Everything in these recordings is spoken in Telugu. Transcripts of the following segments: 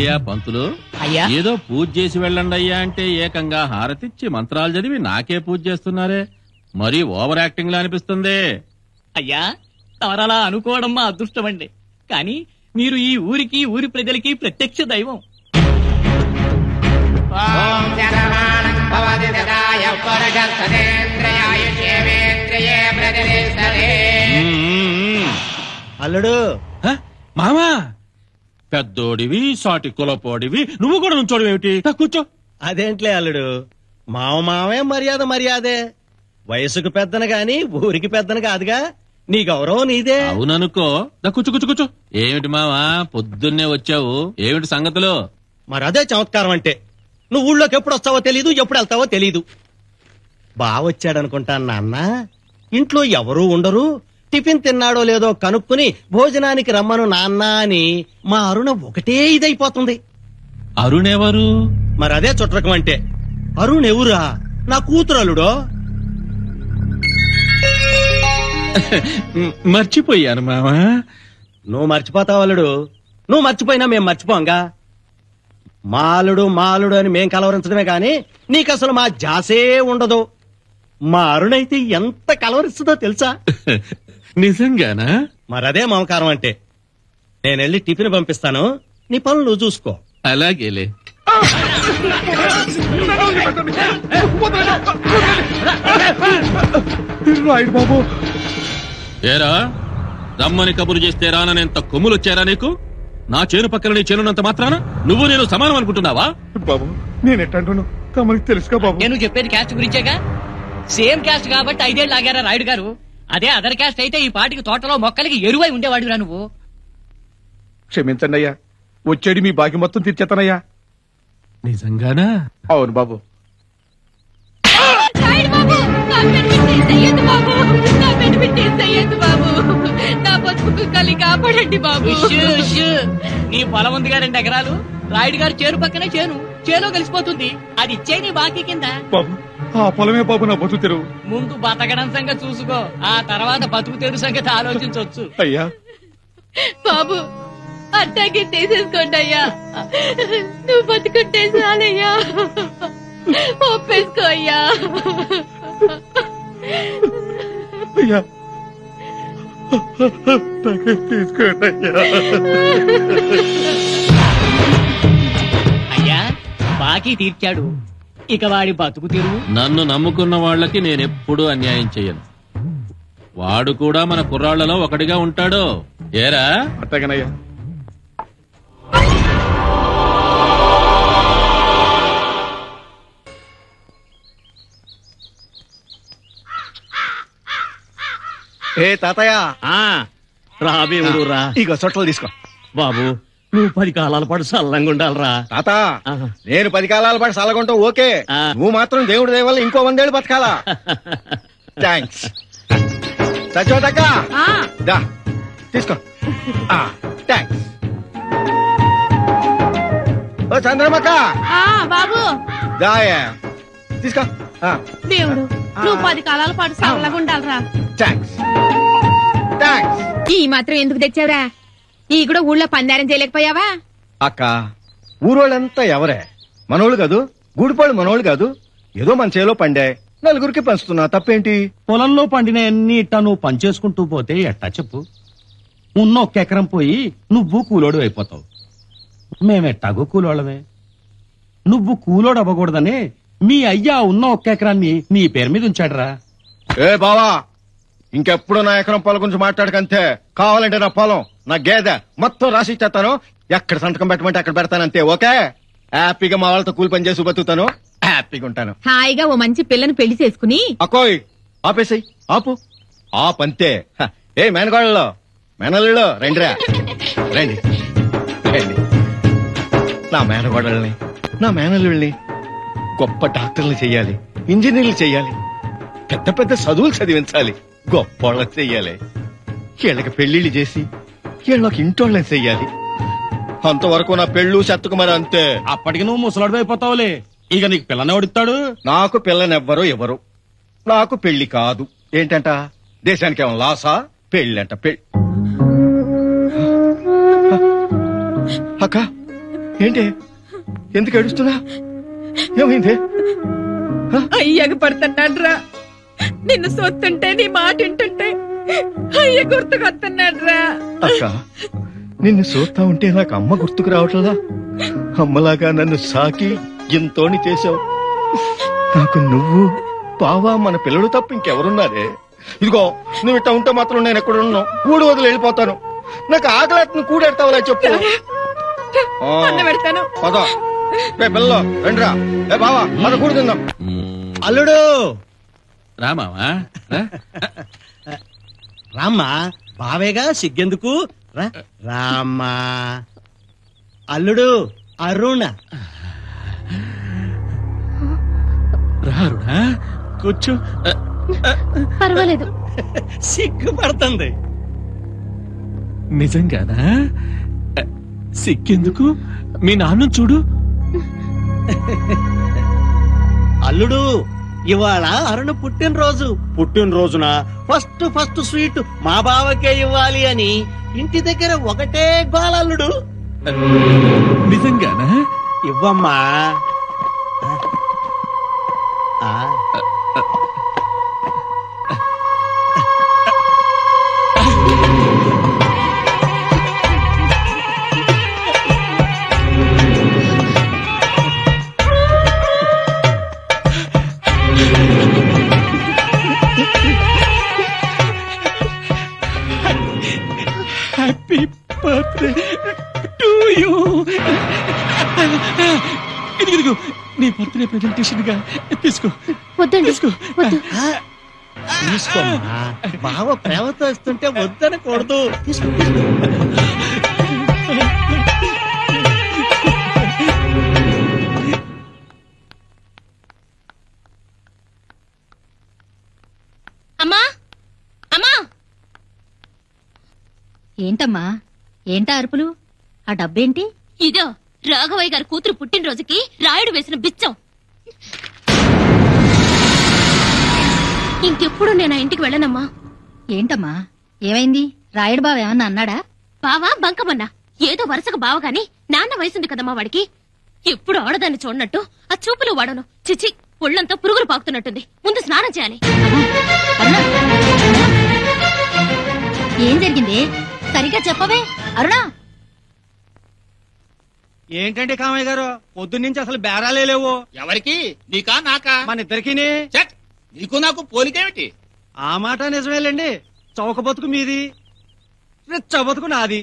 ఏమయ్యా పంతులు అయ్యా ఏదో పూజ చేసి వెళ్ళండి అయ్యా అంటే ఏకంగా హారతిచ్చి మంత్రాలు చదివి నాకే పూజ చేస్తున్నారే మరీ ఓవర్ యాక్టింగ్ లా అనిపిస్తుంది అయ్యా తమరలా అనుకోవడం మా అదృష్టం అండి కానీ మీరు ఈ ఊరికి ఊరి ప్రజలకి ప్రత్యక్ష దైవం మ్మ్, మ్మ్. అల్లుడు హ? మామా పెద్దోడివి సాటి కులపోడివి నువ్వు కూడా నుంచోడు ఏమిటి దా, కూర్చో అదేంట్లే అల్లుడు మావ మావే మర్యాద మర్యాదే వయసుకు పెద్దన గాని ఊరికి పెద్దన కాదుగా నీ గౌరవం నీదే అవుననుకో దా కూర్చో కూర్చో కూర్చో ఏమిటి మావా పొద్దున్నే వచ్చావు ఏమిటి సంగతులు మరి అదే చమత్కారం అంటే నువ్వు ఊళ్ళోకి ఎప్పుడు వస్తావో తెలీదు ఎప్పుడు వెళ్తావో తెలీదు బావ వచ్చాడనుకుంటాను నాన్న ఇంట్లో ఎవరూ ఉండరు టిఫిన్ తిన్నాడో లేదో కనుక్కుని భోజనానికి రమ్మను నాన్న అని మా అరుణ ఒకటే ఇదైపోతుంది అరుణ్ ఎవరు మరి అదే చుట్టకం అంటే అరుణ్ ఎవరా నా కూతురు అల్లుడో మ్, మర్చిపోయాను మావా నువ్వు మర్చిపోతావు అల్లుడు నువ్వు మర్చిపోయినా మేం మర్చిపోంగా మాలుడు మాలుడు అని మేం కలవరించడమే గాని నీకు అసలు మా జాసే ఉండదు మా అరుణైతే ఎంత కలవరిస్తుందో తెలుసా నిజంగానా మరదే మమకారం అంటే నేను వెళ్ళి టిఫిన్ పంపిస్తాను నీ పనులు నువ్వు చూసుకో అలాగేలే ఏరా రమ్మని కబురు చేస్తే రాననేంత కొమ్ములు వచ్చారా నీకు నా చేను పక్కన నీ చేనున్నంత మాత్రాన నువ్వు నేను సమానం అనుకుంటున్నావా బాబు నేను ఎట్టంటున్నాను తమరికి తెలుసుగా బాబు నేను చెప్పేది క్యాస్ట్ గురించేగా సేమ్ క్యాస్ట్ కాబట్టి ఐదేళ్ళు ఆగారా రాయుడు గారు అదే అదర్ క్యాస్ట్ అయితే ఈ పాటికి తోటలో మొక్కలకి ఎరువై ఉండేవాడురా నువ్వు క్షమించండి అయ్యా వచ్చేది మీ బాకి మొత్తం తీర్చేతానయ్యా నిజంగానా అవును బాబు రాయుడు బాబు నా పెన్ను తీసేయద్దు బాబు నా పెన్ను తీసేయద్దు బాబు నా బతుకు కుక్కల్ని కాపాడండి బాబు ఉష్, ఉష్. నీ పొలం ఉందిగా రెండు ఎకరాలు రాయుడు గారు చేను పక్కనే చేను చేలో కలిసిపోతుంది అది ఇచ్చే నీ బాకీ కింద బాబు ఆ పొలమే బాబు నా బతు తెరువు ముందు బతకడం సంగతి చూసుకో ఆ తర్వాత బతుకు తెరు సంగతి ఆలోచించవచ్చు అయ్యా బాబు అట్టాగే తీసేసుకోండి అయ్యా నువ్వు బతుకుంటే చాలయ్యా ఒప్పేసుకో అయ్యా అయ్యా నాకే తీసుకోండి అయ్యా అయ్యా బాకీ తీర్చాడు ఇక వాడి బతుకు తెరువు నన్ను నమ్ముకున్న వాళ్ళకి నేనెప్పుడూ అన్యాయం చెయ్యను వాడు కూడా మన కుర్రాళ్లలో ఒకటిగా ఉంటాడు ఏరా అట్టగనయ్యా ఏ తాతయ్య రాబేవుడు రా ఇగో సొట్టలు తీసుకో బాబు నువ్వు పది కాలాల పాటు సల్లంగా ఉండాలిరా తాత ఆహా. నేను పది కాలాల పాటు సలగొంటావు ఓకే ఆ. నువ్వు మాత్రం దేవుడి దయ వల్ల ఇంకో వందేళ్ళు బతకాలా థ్యాంక్స్ సచోదక్క ఆ, దా తీసుకో థ్యాంక్స్ ఓ చంద్రమక్క ఆ, బాబు దాయా తీసుకో దేవుడు నువ్వు పది కాలాల పాటు సరళగా ఉండాలిరా థ్యాంక్స్ థ్యాంక్స్ ఈ మాత్రం ఎందుకు తెచ్చావురా ఈ కూడా ఊళ్ళో పందారం చేయలేకపోయావా అక్క ఊరోళ్ళంతా ఎవరే మనోళ్ళు కాదు గూడిపాళ్ళు మనోళ్ళు కాదు ఏదో మన చేలో పండే నలుగురికి పంచుతున్నా తప్పేంటి పొలంలో పండిన అన్ని ఇట్టా నువ్వు పనిచేసుకుంటూ పోతే ఎట్టా చెప్పు ఉన్న ఒక్క ఎకరం పోయి నువ్వు కూలోడు అయిపోతావు మేమెట్టాగో కూలోళ్ళమే నువ్వు కూలోడు అవ్వకూడదని మీ అయ్యా ఉన్న ఒక్క ఎకరాన్ని నీ పేరు మీద ఉంచాడురా ఏ బావా ఇంకెప్పుడు నా ఎకరం పొలం గురించి మాట్లాడకంతే కావాలంటే నా పొలం నా గేదె మొత్తం రాసి ఇచ్చేస్తాను ఎక్కడ సంతకం పెట్టమంటే అక్కడ పెడతానంతే ఓకే హ్యాపీగా మా వాళ్ళతో కూలి పని చేసి బతుకుతాను హ్యాపీగా ఉంటాను హాయిగా ఓ మంచి పిల్లని పెళ్లి చేసుకుని అకోయ్ ఆపేసాయి ఆపు ఆపంతే హ, ఏ మేనగాళ్ళు మేనల్లు రండిరా రండి రండి నా మేనగోడల్ని నా మేనల్లుల్ని గొప్ప డాక్టర్లు చెయ్యాలి ఇంజనీర్లు చెయ్యాలి పెద్ద పెద్ద చదువులు చదివించాలి గొప్పోళ్ళని చెయ్యాలి వీళ్ళకి పెళ్లిళ్ళు చేసి వీళ్ళకి ఇంటోళ్ళని చెయ్యాలి అంతవరకు నా పెళ్ళు చెత్తకు మరి అంతే అప్పటికి నువ్వు ముసలాడు అయిపోతావులే ఇక నీకు పిల్లని ఓడిస్తాడు నాకు పిల్లనెవ్వరు ఎవరు నాకు పెళ్లి కాదు ఏంటంట దేశానికి ఏమో లాసా పెళ్ళంట పెళ్ళి అక్క ఏంటి ఎందుకు ఏడుస్తున్నా ఏమైంది అయ్యకు పడుతున్నాడు రా నిన్ను సొత్తుంటే నీ మాట వింటుంటే అయ్య గుర్తుకొస్తున్నాడు రా అక్క నిన్ను చూస్తా ఉంటే నాకు అమ్మ గుర్తుకు రావట్లా అమ్మలాగా నన్ను సాకి ఎంతోని చేశావు నాకు నువ్వు బావా మన పిల్లలు తప్ప ఇంకెవరున్నారే ఇదిగో నువ్వు ఇట్లా ఉంటే మాత్రం నేను ఎక్కడ ఉన్నాను కూడి వదిలి వెళ్ళిపోతాను నాకు ఆకలి కూడెడతావులే చెప్పు ఆ, అన్న పెడతాను పద రే పిల్లలు రండిరా ఏ బావా మన కూడి తిందాం అల్లుడు రామావా రా. రామ్మా బావేగా సిగ్గెందుకు రా రామ్మా అల్లుడు అరుణ రారుడా కూర్చో ఆ, పర్వాలేదు సిగ్గుపడుతుంది నిజంగానా ఆ, సిక్కెందుకు మీ నాన్న చూడు అల్లుడు ఇవాళ అరుణ పుట్టినరోజు పుట్టినరోజున ఫస్ట్ ఫస్ట్ స్వీట్ మా బావకే ఇవ్వాలి అని ఇంటి దగ్గర ఒకటే గోలల్లుడు నిజంగానా ఇవ్వమ్మా ఆ. హ్యాపీ బర్త్డే టు యూ ఇదిగో ఇదిగో నీ బర్త్డే ప్రెజెంటేషన్ గా తీసుకో వద్దండి తీసుకో వద్దు తీసుకోమ్మా బావ ప్రేమతో ఇస్తుంటే వద్దనకూడదు తీసుకో తీసుకో. అమ్మా అమ్మా ఏంటమ్మా ఏంటా అరుపులు ఆ డబ్బేంటి ఇదో రాఘవయ్య గారి కూతురు పుట్టినరోజుకి రాయుడు వేసిన బిచ్చం ఇంకెప్పుడు నేను ఆ ఇంటికి వెళ్ళనమ్మా ఏంటమ్మా ఏమైంది రాయుడు బావ ఏమన్నా అన్నాడా బావా బంకమన్నా ఏదో వరుసగా బావ గాని నాన్న వయసుంది కదమ్మా వాడికి ఎప్పుడు ఆడదాన్ని చూడనట్టు ఆ చూపులు వాడను చిచి ఒళ్ళంతా పురుగులు పాకుతున్నట్టుంది ముందు స్నానం చేయాలి అరుణ ఏం జరిగింది సరిగ్గా చెప్పవే అరుణ ఏంటంటే కామయ్య గారు పొద్దున్నుంచి అసలు బేరాలే లేవు ఎవరికి నీకా నాకా మన ఇద్దరికిని చెక్ నీకు నాకు పోలికేమిటి ఆ మాట నిజమేలేండి చౌక బతుకు మీది రిచ్చ బతుకు నాది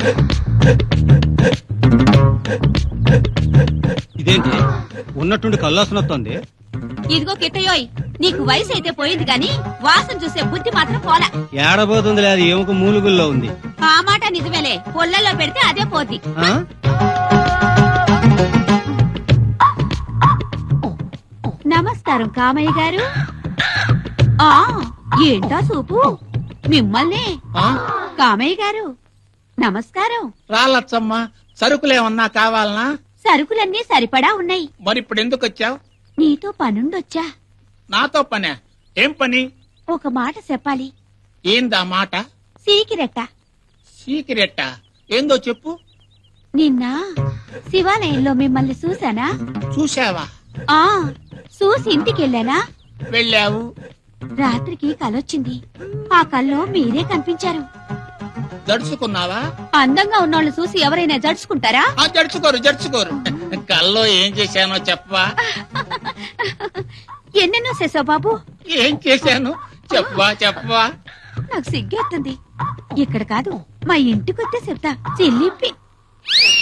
ఇదేంటి ఉన్నట్టుండి కల్లాసనొస్తుంది ఇదిగో కిట్టయోయ్ నీకు వయసు అయితే పోయింది గాని వాసన చూసే బుద్ధి మాత్రం పోలా ఏడబోతుంది అది ఏముక మూలుగుల్లో ఉంది ఆ మాట నిజమేలే పొల్లలో పెడితే అదే పోద్ది ఆ? నమస్కారం కామయ్య గారు ఆ ఏంటా సూపు మిమ్మల్ని కామయ్య గారు నమస్కారం రాలచ్చమ్మ సరుకులేమన్నా కావాలనా సరుకులన్నీ సరిపడా ఉన్నాయి మరి ఇప్పుడు ఎందుకు వచ్చావు నీతో పనుండొచ్చా నాతో పనే ఏం పని ఒక మాట చెప్పాలి ఏందా మాట సీకిరెట్ట సీక్రెట్టా ఏందో చెప్పు నిన్న శివాలయంలో మిమ్మల్ని చూసానా చూసావా ఆ చూసి ఇంటికెళ్ళానా వెళ్ళావు రాత్రికి కలొచ్చింది ఆ కల్లో మీరే కనిపించారు జడుచుకున్నావా అందంగా ఉన్నోళ్ళు చూసి ఎవరైనా జడుచుకుంటారా ఆ జడుచుకోరు జడుచుకోరు కల్లో ఏం చేశానో చెప్పవా ఎన్నెన్నో చేసావు బాబు ఏం చేశాను చెప్పవా చెప్పవా నాకు సిగ్గేస్తుంది ఇక్కడ కాదు మా ఇంటికొస్తే చెప్తా చెల్లింపి